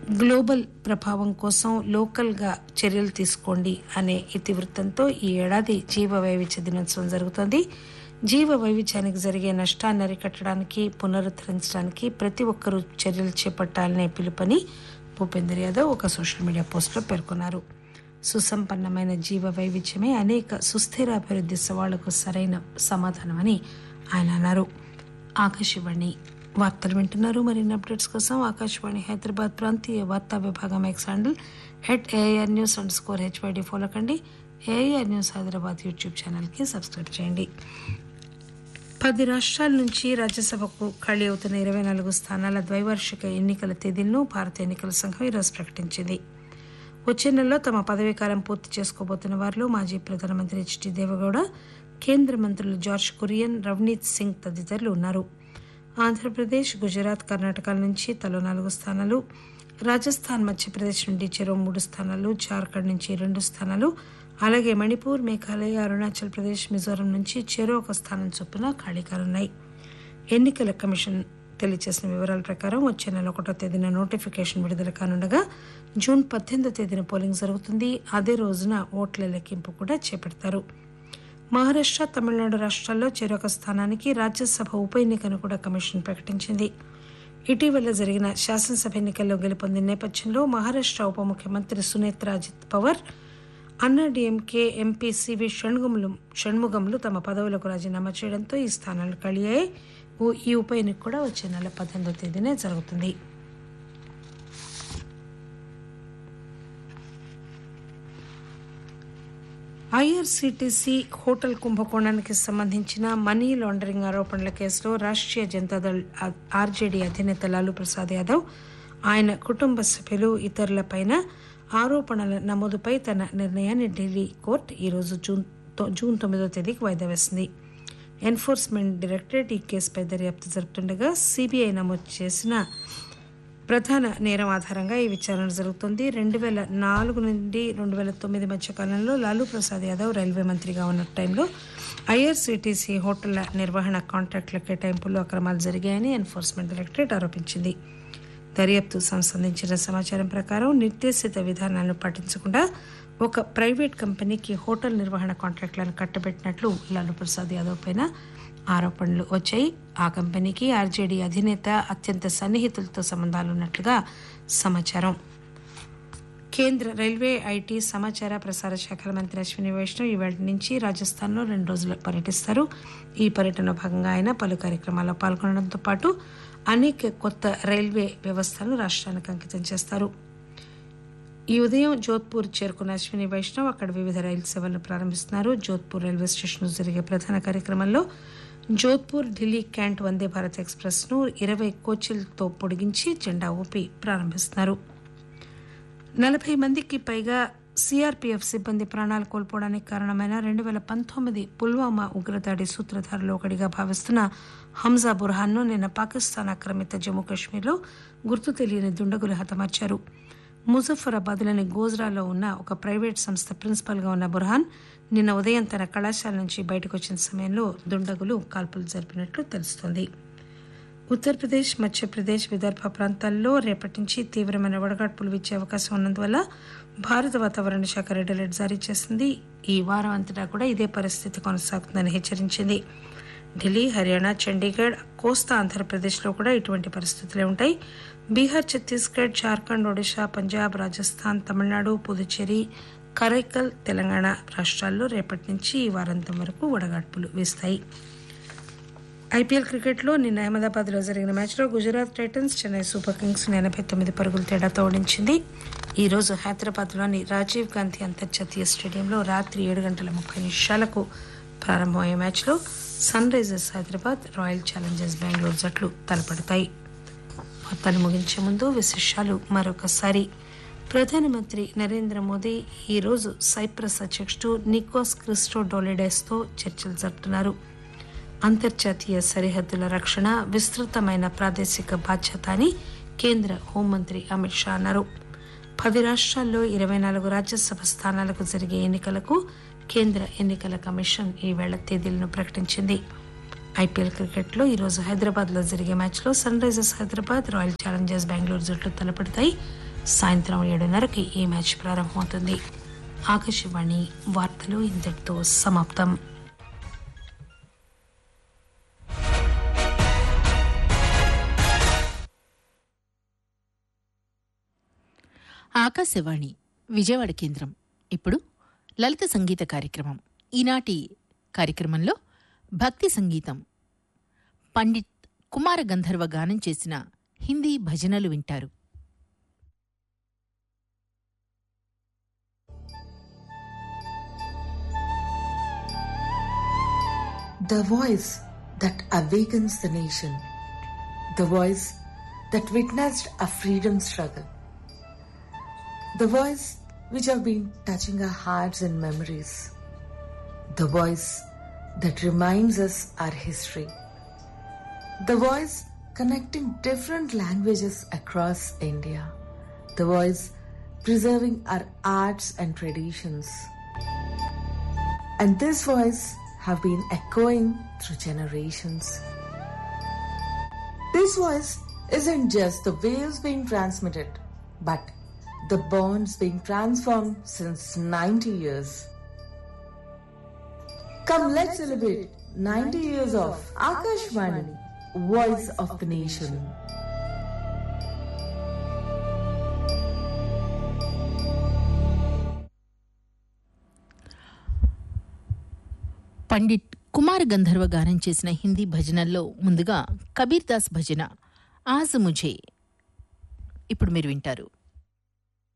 Global ప్రభావం కోసం లోకల్గా చర్యలు తీసుకోండి అనే ఇతివృత్తంతో ఈ ఏడాది జీవ వైవిధ్య దినోత్సవం జరుగుతోంది జీవ వైవిధ్యానికి జరిగే నష్టాన్ని అరికట్టడానికి పునరుద్ధరించడానికి ప్రతి ఒక్కరూ చర్యలు చేపట్టాలనే పిలుపని భూపేందర్ యాదవ్ ఒక సోషల్ మీడియా పోస్టులో పేర్కొన్నారు సుసంపన్నమైన జీవ వైవిధ్యమే అనేక సుస్థిర అభివృద్ధి సవాళ్లకు సరైన సమాధానమని ఆయన అన్నారు ఆకాశవాణి వార్తలు వింటున్నారు మరిన్ని అప్డేట్స్ కోసం ఆకాశవాణి హైదరాబాద్ ప్రాంతీయ వార్తా విభాగం X handle at AIR news underscore HYD follow కండి ఏఐఆర్ న్యూస్ హైదరాబాద్ యూట్యూబ్ ఛానల్కి సబ్స్క్రైబ్ చేయండి పది రాష్ట్రాల నుంచి రాజ్యసభకు ఖాళీ అవుతున్న ఇరవై నాలుగు స్థానాల ద్వైవార్షిక ఎన్నికల తేదీలను భారత ఎన్నికల సంఘం ఈరోజు ప్రకటించింది వచ్చే నెలలో తమ పదవీకాలం పూర్తి చేసుకోబోతున్న వారిలో మాజీ ప్రధానమంత్రి హెచ్డి దేవగౌడ కేంద్ర మంత్రులు జార్జ్ కురియన్ రవనీత్ సింగ్ తదితరులు ఉన్నారు ఆంధ్రప్రదేశ్ గుజరాత్ కర్ణాటకల నుంచి తలో నాలుగు స్థానాలు రాజస్థాన్ మధ్యప్రదేశ్ నుండి చెరో మూడు స్థానాలు జార్ఖండ్ నుంచి రెండు స్థానాలు అలాగే మణిపూర్ మేఘాలయ అరుణాచల్ ప్రదేశ్ మిజోరం నుంచి చెరో ఒక స్థానం చొప్పున ఖాళీ కానున్నాయి ఎన్నికల కమిషన్ తెలియజేసిన వివరాల ప్రకారం వచ్చే నెల ఒకటో తేదీన నోటిఫికేషన్ విడుదల కానుండగా జూన్ పద్దెనిమిదో తేదీన పోలింగ్ జరుగుతుంది అదే రోజున ఓట్ల లెక్కింపు కూడా చేపడతారు మహారాష్ట్ర తమిళనాడు రాష్ట్రాల్లో చెరొక స్థానానికి రాజ్యసభ ఉప ఎన్నికను కూడా కమిషన్ ప్రకటించింది ఇటీవల జరిగిన శాసనసభ ఎన్నికల్లో గెలుపొందిన నేపథ్యంలో మహారాష్ట్ర ఉప ముఖ్యమంత్రి సునేత్ర అజిత్ పవార్ అన్నాడీఎంకే ఎంపీ సివి షణ్ముగములు షణ్ముగములు తమ పదవులకు రాజీనామా చేయడంతో ఈ స్థానాలు ఖాళీ అయ్యాయి ఓ- ఈ ఉప ఎన్నిక కూడా వచ్చే నెల పద్దెనిమిదో తేదీనే జరుగుతుంది ఐఆర్సీటీసీ హోటల్ కుంభకోణానికి సంబంధించిన మనీ లాండరింగ్ ఆరోపణల కేసులో రాష్ట్రీయ జనతాదళ్ ఆర్జేడీ అధినేత లాలూ ప్రసాద్ యాదవ్ ఆయన కుటుంబ సభ్యులు ఇతరులపైన ఆరోపణల నమోదుపై తన నిర్ణయాన్ని ఢిల్లీ కోర్టు ఈరోజు జూన్ తొ- జూన్ తొమ్మిదో తేదీకి వాయిదా వేసింది ఎన్ఫోర్స్మెంట్ డైరెక్టరేట్ ఈ కేసుపై దర్యాప్తు జరుపుతుండగా సిబిఐ నమోదు చేసిన ప్రధాన నేరం ఆధారంగా ఈ విచారణ జరుగుతోంది రెండు వేల నాలుగు నుండి రెండు వేల తొమ్మిది మధ్య కాలంలో లాలూ ప్రసాద్ యాదవ్ రైల్వే మంత్రిగా ఉన్న టైంలో ఐఆర్సీటీసీ హోటళ్ల నిర్వహణ కాంట్రాక్టుల కేటాయింపుల్లో అక్రమాలు జరిగాయని ఎన్ఫోర్స్మెంట్ డైరెక్టరేట్ ఆరోపించింది దర్యాప్తు సంబంధించిన సమాచారం ప్రకారం నిర్దేశిత విధానాలను పాటించకుండా ఒక ప్రైవేట్ కంపెనీకి హోటల్ నిర్వహణ కాంట్రాక్టులను కట్టబెట్టినట్లు లాలూ ప్రసాద్ యాదవ్ పైన ఆరోపణలు వచ్చాయి ఆ కంపెనీకి ఆర్జేడీ అధినేత అత్యంత సన్నిహితులతో సంబంధాలున్నట్లుగా సమాచారం కేంద్ర రైల్వే ఐటీ సమాచార ప్రసార శాఖల మంత్రి అశ్విని వైష్ణవ్ ఈవేళ నుంచి రాజస్థాన్లో రెండు రోజులు పర్యటిస్తారు ఈ పర్యటనలో భాగంగా ఆయన పలు కార్యక్రమాల్లో పాల్గొనడంతో పాటు అనేక కొత్త రైల్వే వ్యవస్థలను రాష్ట్రానికి అంకితం చేస్తారు ఈ ఉదయం జోధ్పూర్ చేరుకున్న అశ్విని వైష్ణవ్ అక్కడ వివిధ రైలు సేవలను ప్రారంభిస్తున్నారు జోధ్పూర్ రైల్వే స్టేషన్ జరిగే ప్రధాన కార్యక్రమంలో జోధ్పూర్ ఢిల్లీ క్యాంట్ వందే భారత్ ఎక్స్ప్రెస్ ను ఇరవై కోచ్లతో పొడిగించి జెండా ఊపి ప్రారంభిస్తున్నారు నలభై మందికి పైగా సిఆర్పీఎఫ్ సిబ్బంది ప్రాణాలు కోల్పోవడానికి కారణమైన రెండు వేల పంతొమ్మిది పుల్వామా ఉగ్రదాడి సూత్రధారులు ఒకటిగా భావిస్తున్న హంజా బుర్హాన్ను నిన్న పాకిస్తాన్ ఆక్రమిత జమ్మూ కాశ్మీర్లో గుర్తు తెలియని దుండగులు హతమార్చారు ముజఫరాబాద్లోని గోజ్రాలో ఉన్న ఒక ప్రైవేట్ సంస్థ ప్రిన్సిపల్గా ఉన్న బుర్హాన్ నిన్న ఉదయం తన కళాశాల నుంచి బయటకు వచ్చిన సమయంలో దుండగులు కాల్పులు జరిపినట్లు తెలుస్తోంది ఉత్తరప్రదేశ్ మధ్యప్రదేశ్ విదర్భ ప్రాంతాల్లో రేపటి నుంచి తీవ్రమైన వడగాడ్పులు వీచే అవకాశం ఉన్నందువల్ల భారత వాతావరణ శాఖ రెడ్ అలర్ట్ జారీ చేసింది ఈ వారం అంతటా కూడా ఇదే పరిస్థితి కొనసాగుతుందని హెచ్చరించింది ఢిల్లీ హర్యానా చండీగఢ్ కోస్తా ఆంధ్రప్రదేశ్లో కూడా ఇటువంటి పరిస్థితులే ఉంటాయి బీహార్ ఛత్తీస్గఢ్ జార్ఖండ్ ఒడిశా పంజాబ్ రాజస్థాన్ తమిళనాడు పుదుచ్చేరి కరైకల్ తెలంగాణ రాష్ట్రాల్లో రేపటి నుంచి ఈ వారాంతం వరకు వడగాడ్పులు వీస్తాయి ఐపీఎల్ క్రికెట్లో నిన్న అహ్మదాబాద్లో జరిగిన మ్యాచ్లో Gujarat titans Chennai super kings ఎనభై తొమ్మిది పరుగుల తేడాతో ఓడించింది ఈ రోజు హైదరాబాద్లోని రాజీవ్ గాంధీ అంతర్జాతీయ స్టేడియంలో రాత్రి ఏడు గంటల ముప్పై నిమిషాలకు ప్రారంభమయ్యే మ్యాచ్లో sunrisers Hyderabad royal challengers Bengaluru జట్లు తలపడతాయి వార్తలు ముగించే ముందు విశేషాలు మరొకసారి ప్రధానమంత్రి నరేంద్ర మోదీ ఈరోజు సైప్రస్ అధ్యక్షుడు నికోస్ క్రిస్టో డోలిడెస్తో చర్చలు జరుపుతున్నారు అంతర్జాతీయ సరిహద్దుల రక్షణ విస్తృతమైన ప్రాదేశిక బాధ్యత అని కేంద్ర హోంమంత్రి అమిత్ షా అన్నారు పది రాష్ట్రాల్లో ఇరవై నాలుగు రాజ్యసభ స్థానాలకు జరిగే ఎన్నికలకు కేంద్ర ఎన్నికల కమిషన్ ఈవేళ తేదీలను ప్రకటించింది ఐపీఎల్ క్రికెట్లో ఈరోజు హైదరాబాద్లో జరిగే మ్యాచ్లో sunrisers Hyderabad royal challengers Bengaluru జట్లు తలపడతాయి సాయంత్రం ఏడున్నరకి ఈ మ్యాచ్ ప్రారంభమవుతుంది ఆకాశవాణి వార్తలు ఇంతటితో సమాప్తం ఆకాశవాణి విజయవాడ కేంద్రం ఇప్పుడు లలిత సంగీత కార్యక్రమం ఈనాటి కార్యక్రమంలో భక్తి సంగీతం పండిత్ కుమార గంధర్వ గానం చేసిన హిందీ భజనలు వింటారు The voice that awakens the nation. The voice that witnessed a freedom struggle. The voice which have been touching our hearts and memories. The voice that reminds us our history. The voice connecting different languages across India. The voice preserving our arts and traditions. And this voice have been echoing through generations. This voice isn't just the waves being transmitted, but the bonds being transformed since 90 years. Come, let's celebrate 90 years of Akashvani, Voice of the Nation. Pandit Kumar గంధర్వ గానం చేసిన హిందీ భజనల్లో ముందుగా కబీర్ దాస్ భజన ఆజ్ ముఝే ఇప్పుడు మీరు వింటారు